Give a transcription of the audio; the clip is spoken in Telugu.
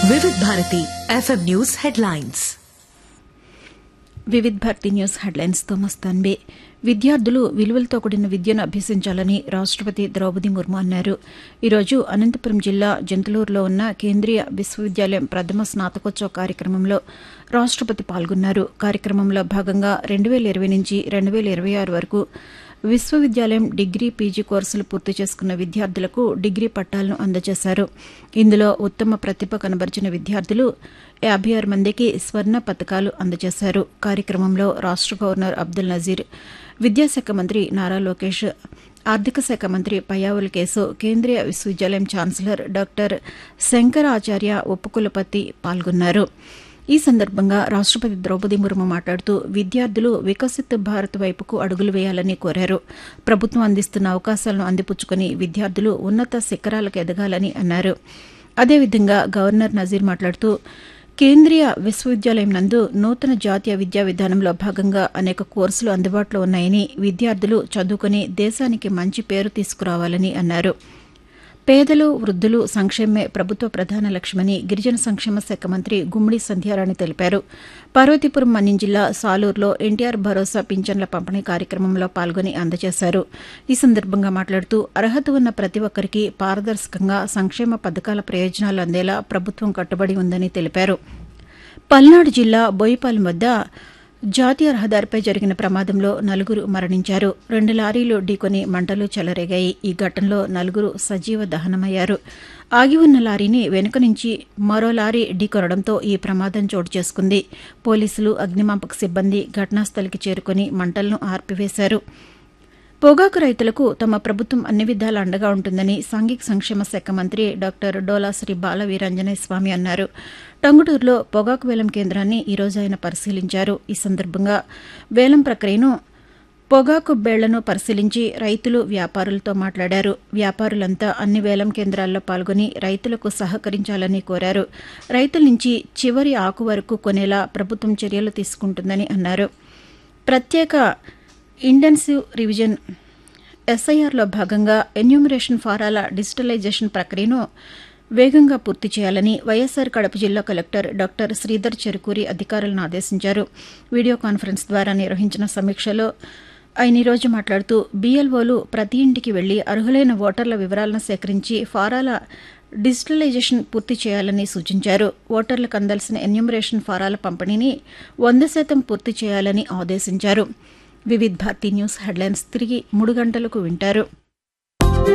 Vividh Bharati FM news headlines Vividh Bharati news హెడ్లైన్స్తో మస్తాన్బే విద్యార్థులు విలువలతో కూడిన విద్యను అభ్యసించాలని రాష్టపతి ద్రౌపది ముర్ము అన్నారు ఈరోజు అనంతపురం జిల్లా జంతులూరులో ఉన్న కేంద్రీయ విశ్వవిద్యాలయం ప్రథమ స్నాతకోత్సవ కార్యక్రమంలో రాష్టపతి పాల్గొన్నారు కార్యక్రమంలో భాగంగా రెండు వేల ఇరవై నుంచి రెండు వేల ఇరవై ఆరు వరకు విశ్వవిద్యాలయం డిగ్రీ పీజీ కోర్సులు పూర్తి చేసుకున్న విద్యార్థులకు డిగ్రీ పట్టాలను అందజేశారు ఇందులో ఉత్తమ ప్రతిభ కనబరిచిన విద్యార్థులు యాభై ఆరు మందికి స్వర్ణ పథకాలు అందజేశారు కార్యక్రమంలో రాష్ట గవర్నర్ అబ్దుల్ నజీర్ విద్యాశాఖ మంత్రి నారా లోకేష్ ఆర్థిక శాఖ మంత్రి పయ్యావుల కేసు కేంద్రీయ విశ్వవిద్యాలయం ఛాన్సలర్ డాక్టర్ శంకరాచార్య ఉపకులపతి పాల్గొన్నారు ఈ సందర్భంగా రాష్టపతి ద్రౌపది ముర్ము మాట్లాడుతూ విద్యార్థులు వికసిత్ భారత్ వైపుకు అడుగులు వేయాలని కోరారు ప్రభుత్వం అందిస్తున్న అవకాశాలను అందిపుచ్చుకుని విద్యార్థులు ఉన్నత శిఖరాలకు ఎదగాలని అన్నారు అదేవిధంగా గవర్నర్ నజీర్ మాట్లాడుతూ కేంద్రీయ విశ్వవిద్యాలయం నందు నూతన జాతీయ విద్యా విధానంలో భాగంగా అనేక కోర్సులు అందుబాటులో ఉన్నాయని విద్యార్థులు చదువుకుని దేశానికి మంచి పేరు తీసుకురావాలని అన్నారు పేదలు వృద్ధులు సంక్షేమమే ప్రభుత్వ ప్రధాన లక్ష్యమని గిరిజన సంక్షేమ శాఖ మంత్రి గుమ్మడి సంధ్యారాణి తెలిపారు పార్వతీపురం మన్యం జిల్లా సాలూరులో ఎన్టీఆర్ భరోసా పింఛన్ల పంపిణీ కార్యక్రమంలో పాల్గొని అందజేశారు ఈ సందర్భంగా మాట్లాడుతూ అర్హత ఉన్న ప్రతి ఒక్కరికి పారదర్శకంగా సంక్షేమ పథకాల ప్రయోజనాలు అందేలా ప్రభుత్వం కట్టుబడి ఉందని తెలిపారు పల్నాడు జిల్లా బోయిపాలెం వద్ద జాతీయ రహదారిపై జరిగిన ప్రమాదంలో నలుగురు మరణించారు రెండు లారీలు ఢీకొని మంటలు చెలరేగాయి ఈ ఘటనలో నలుగురు సజీవ దహనమయ్యారు ఆగి ఉన్న లారీని వెనుక నుంచి మరో లారీ ఢీకొనడంతో ఈ ప్రమాదం చోటు చేసుకుంది పోలీసులు అగ్నిమాపక సిబ్బంది ఘటనాస్థలికి చేరుకుని మంటలను ఆర్పివేశారు పొగాకు రైతులకు తమ ప్రభుత్వం అన్ని విధాలా అండగా ఉంటుందని సాంఘిక సంక్షేమ శాఖ మంత్రి డాక్టర్ డోలాశ్రీ బాల వీరాంజనేయ స్వామి అన్నారు టంగుటూరులో పొగాకు వేలం కేంద్రాన్ని ఈరోజు ఆయన పరిశీలించారు ఈ సందర్భంగా వేలం ప్రక్రియను పొగాకు బేళ్లను పరిశీలించి రైతులు వ్యాపారులతో మాట్లాడారు వ్యాపారులంతా అన్ని వేలం కేంద్రాల్లో పాల్గొని రైతులకు సహకరించాలని కోరారు రైతుల నుంచి చివరి ఆకు వరకు కొనేలా ప్రభుత్వం చర్యలు తీసుకుంటుందని అన్నారు ప్రత్యేక ఇంటెన్సివ్ రివిజన్ ఎస్ఐఆర్లో భాగంగా ఎన్యూమరేషన్ ఫారాల డిజిటలైజేషన్ ప్రక్రియను వేగంగా పూర్తి చేయాలని వైఎస్సార్ కడప జిల్లా కలెక్టర్ డాక్టర్ శ్రీధర్ చెరుకూరి అధికారులను ఆదేశించారు వీడియో కాన్ఫరెన్స్ ద్వారా నిర్వహించిన సమీక్షలో ఆయన ఈరోజు మాట్లాడుతూ బీఎల్ఓలు ప్రతి ఇంటికి వెళ్లి అర్హులైన ఓటర్ల వివరాలను సేకరించి ఫారాల డిజిటలైజేషన్ పూర్తి చేయాలని సూచించారు ఓటర్లకు అందాల్సిన ఎన్యూమరేషన్ ఫారాల పంపిణీని వంద శాతం పూర్తి చేయాలని ఆదేశించారు వివిధ్ భారతి న్యూస్ హెడ్లైన్స్ తిరిగి మూడు గంటలకు వింటారు